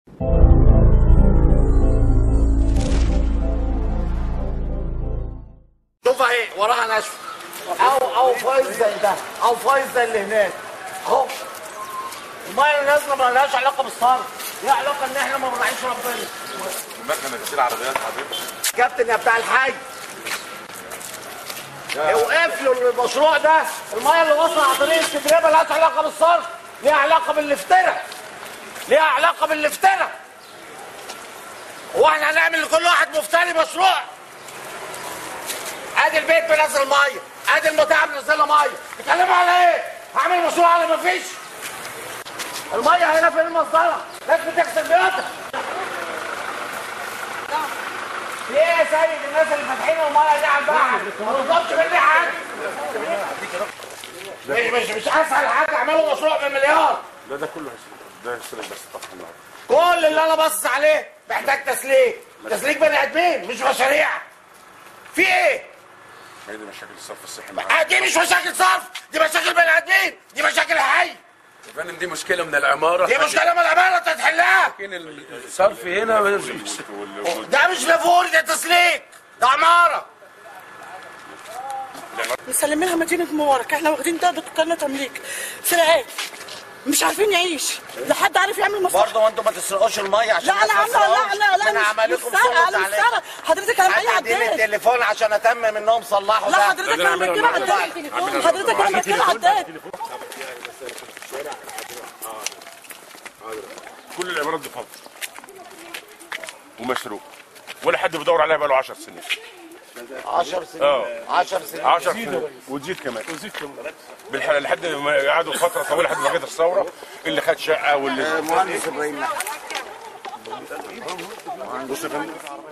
شوف اهي وراها نشف او او فايز زي ده او فايز زي اللي هناك اهو الميه اللي نازله ما لهاش علاقه بالصرف ليها علاقه ان احنا ما بنراعيش ربنا المكنه كتير عربيات حضرتك كابتن يا بتاع الحي اوقف له المشروع ده الميه اللي واصله على طريق اسكندريه مالهاش علاقه بالصرف ليها علاقه بالافتراء ليها علاقه بالافتراء هو احنا هنعمل لكل واحد مفتري مشروع ادي البيت بينزل ميه ادي المتاع منزله ميه بتكلموا على ايه؟ هعمل مشروع على ما فيش الميه هنا فين المصدره؟ لازم تغسل بيوتها في ايه يا سيد الناس اللي فاتحين الميه دي على البحر ما تطلبش مني حاجه مش مش مش اسهل حاجه اعملوا مشروع بمليار لا ده كله هيسلك ده هيسلك بس طفح النهارده كل اللي انا باصص عليه محتاج تسليك تسليك بني ادمين مش مشاريع في ايه؟ ما هي دي مشاكل الصرف الصحي آه، معاك دي مش مشاكل صرف دي مشاكل بني ادمين دي مشاكل حي يا فندم دي مشكله من العماره دي مشكله من العماله انت تحلها لكن الصرف هنا وال- وال- ده مش لافور ده تسليك ده عماره مسلمينها مدينة مبارك احنا واخدين ده دكاننا تمليك سرقات مش عارفين نعيش لا حد عارف يعمل مصلحة برضه انتوا ما تسرقوش الميه عشان لا ما انا عامله تسرقوش. لا لا لا انا مش- عملكم مش سرقة، سلط انا مش عليكم سرقة. حضرتك انا معايا حد يديني عداد التليفون عشان اتمم انهم صلحوا لا ده حضرتك انا مركبه عداد حضرتك انا مركبه عداد كل العمارات دي فاضيه ومسروق ولا حد بيدور عليها بقاله 10 سنين 10 سنين اه 10 سنين 10 سنين وتزيد كمان وتزيد كمان بالحلال لحد ما قعدوا فتره طويله لحد ما جت الثوره اللي خد شقه واللي مهندس ابراهيم بص يا فندم